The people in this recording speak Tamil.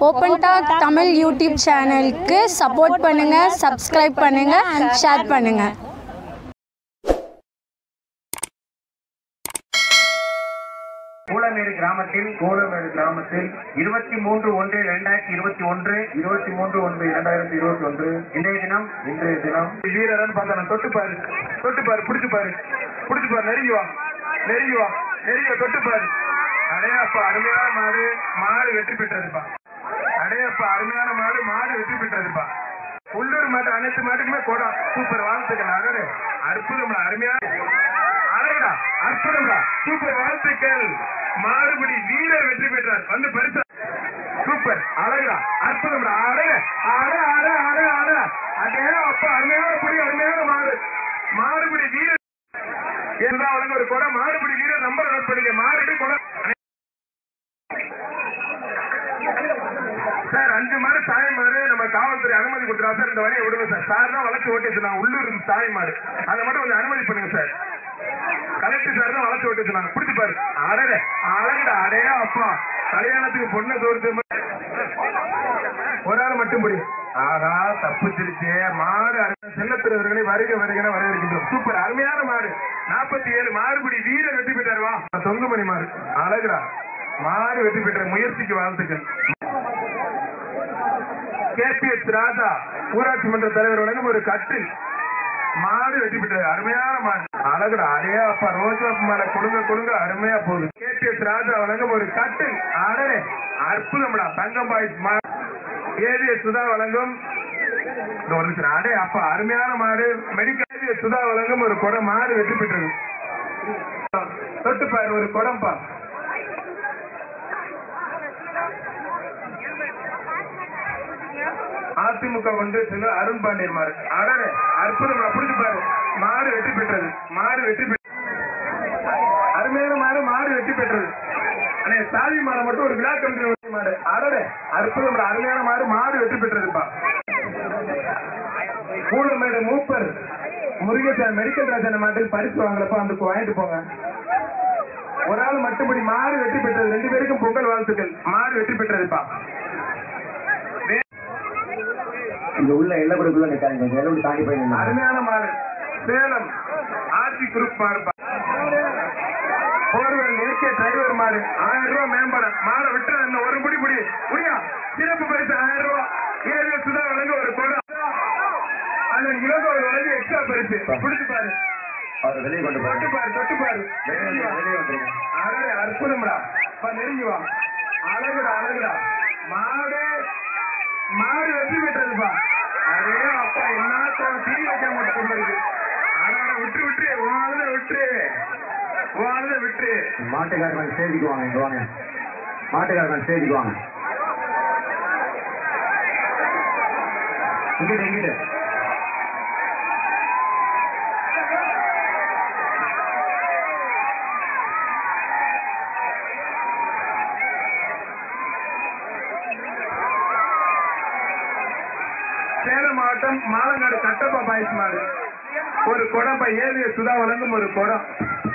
ஓப்பன் டாக் தமிழ் யூடியூப் சேனலுக்கு சப்போர்ட் பண்ணுங்கள் சப்ஸ்கிரைப் பண்ணுங்கள் ஷேர் பண்ணுங்கள் கூலமேடு கிராமத்தில் கூலமேடு கிராமத்தில் இருபத்தி மூன்று ஒன்று இரண்டாயிரத்தி இருபத்தி ஒன்று இருபத்தி மூன்று ஒன்று இரண்டாயிரத்தி இருபத்தி ஒன்று இன்றைய தினம் இன்றைய தினம் வீரரன் பார்த்தா தொட்டு பாரு தொட்டு பாரு பிடிச்சு பாரு பிடிச்சு பாரு நெருங்கி வா நெருங்கி வா நெருங்கி வா தொட்டு பாரு அடையாப்பா அருமையான மாடு மாடு வெற்றி பெற்றதுப்பா அடையப்பா அருமையான மாடு மாடு வெற்றி பெற்றதுப்பா உள்ளூர் மாட்டு அனைத்து மாட்டுக்குமே கோடா சூப்பர் வாழ்த்துக்கள் அடடே அற்புதம் அருமையான அழகா அற்புதம்டா சூப்பர் வாழ்த்துக்கள் மாடுபிடி வீரர் வெற்றி பெற்றார் வந்து பரிசு சூப்பர் அழகுடா அற்புதம்டா அழக அட அட அட அட அதே அப்பா அருமையான புடி அருமையான மாடு மாடுபிடி வீரர் இருந்தா அவனுக்கு ஒரு கொடை மாடுபிடி வீரர் நம்பர் நோட் பண்ணிக்க மாடுபிடி கொடை சார் அஞ்சு மாடு தாய் மாடு நம்ம காவல்துறை அனுமதி கொடுத்துறா சார் இந்த வழியை விடுங்க சார் சார் தான் வளர்ச்சி ஓட்டி சொன்னாங்க உள்ளூர் தாய் மாடு அதை மட்டும் கொஞ்சம் அனுமதி பண்ணுங்க சார் கலெக்டர் சார் தான் வளர்ச்சி ஓட்டி சொன்னாங்க பிடிச்சு பாரு அடடே அழகுடா அடையா அப்பா கல்யாணத்துக்கு பொண்ணை தோறுத்து ஒரு ஆள் மட்டும் பிடி ஆகா தப்புச்சிருச்சு மாடு அருமை செல்லத்திரவர்களை வருக வருகிற வரவேற்கின்றோம் சூப்பர் அருமையான மாடு நாற்பத்தி ஏழு மாடுபிடி வீரர் வெற்றி பெற்றார் வா தொங்குமணி மாடு அழகுடா மாடு வெற்றி பெற்ற முயற்சிக்கு வாழ்த்துக்கள் கேபிஎஸ் ராஜா ஊராட்சி மன்ற தலைவர் வழங்கும் ஒரு கட்டில் மாடு வெற்றி பெற்றது அருமையான மாடு அழகுடா அடையா அப்பா ரோஜா மேல கொடுங்க கொடுங்க அருமையா போகுது கேபிஎஸ் ராஜா வழங்கும் ஒரு கட்டில் அடரே அற்புதம்டா தங்கம்பாய் மாடு ஏவிஎஸ் சுதா வழங்கும் இந்த ஒரு நிமிஷம் அடே அப்பா அருமையான மாடு மெடிக்கல் ஏவிஎஸ் சுதா வழங்கும் ஒரு குடம் மாடு வெற்றி பெற்றது தொட்டு பாரு ஒரு குடம்பா அதிமுக வந்து செல்ல அருண் பாண்டியன் மாடு அடனே அற்புதம் புடிச்சு பாரு மாடு வெற்றி பெற்றது மாடு வெற்றி பெற்றது அருமையான மாடு மாடு வெற்றி பெற்றது அண்ணே சாவி மாடை மட்டும் ஒரு விழா கமிட்டி வெற்றி மாடு அடனே அற்புதம் அருமையான மாடு மாடு வெற்றி பெற்றதுப்பா கூலமேடு மூப்பர் முருகேசன் மெடிக்கல் ராஜன மாட்டுக்கு பரிசு வாங்கலப்பா அந்த வாங்கிட்டு போங்க ஒரு ஆள் மட்டும்படி மாடு வெற்றி பெற்றது ரெண்டு பேருக்கும் பொங்கல் வாழ்த்துக்கள் மாடு வெற்றி பெற்றதுப்பா இங்க உள்ள எல்லப்படுக்குள்ள நிக்காதீங்க கொஞ்சம் எல்லப்படி தாண்டி போய் நில்லுங்க. அருமையான மாடு சேலம் ஆர்டி குரூப் மாடு போர்வெல் ஏகே டிரைவர் மாடு ஆயிரம் ரூபாய் மேம்படம் மாடை விட்டு அந்த ஒரு புடி புடி புரியா சிறப்பு பரிசு ஆயிரம் ரூபாய் ஏழு சுதா வழங்க ஒரு கொடை அந்த இலங்கை வழங்க எக்ஸ்ட்ரா பரிசு பிடிச்சு பாரு அவரை வெளியே கொண்டு தொட்டு போய் பாரு தொட்டு பாரு வெளியே வந்து- வெளியே வந்துருங்க அழகு அற்புதம்டா அப்ப நெருங்கி வா அழகுடா அழகுடா மாடு மாடு வெற்றி பெற்றதுப்பா அதே அப்பா என்ன தீ வைக்க மட்டும் இருக்கு அடாட விட்டு விட்டு வாழத விட்டு வாழத விட்டு மாட்டுக்காரன் ஸ்டேஜுக்கு வாங்க இங்க வாங்க மாட்டுக்காரன் ஸ்டேஜுக்கு வாங்க இங்கிட்டு இங்கிட்டு சேலம் மாவட்டம் மாலங்காடு கட்டப்பா பாய்ஸ் மாடு ஒரு குடம் பை ஏவிய சுதா வழங்கும் ஒரு குடம்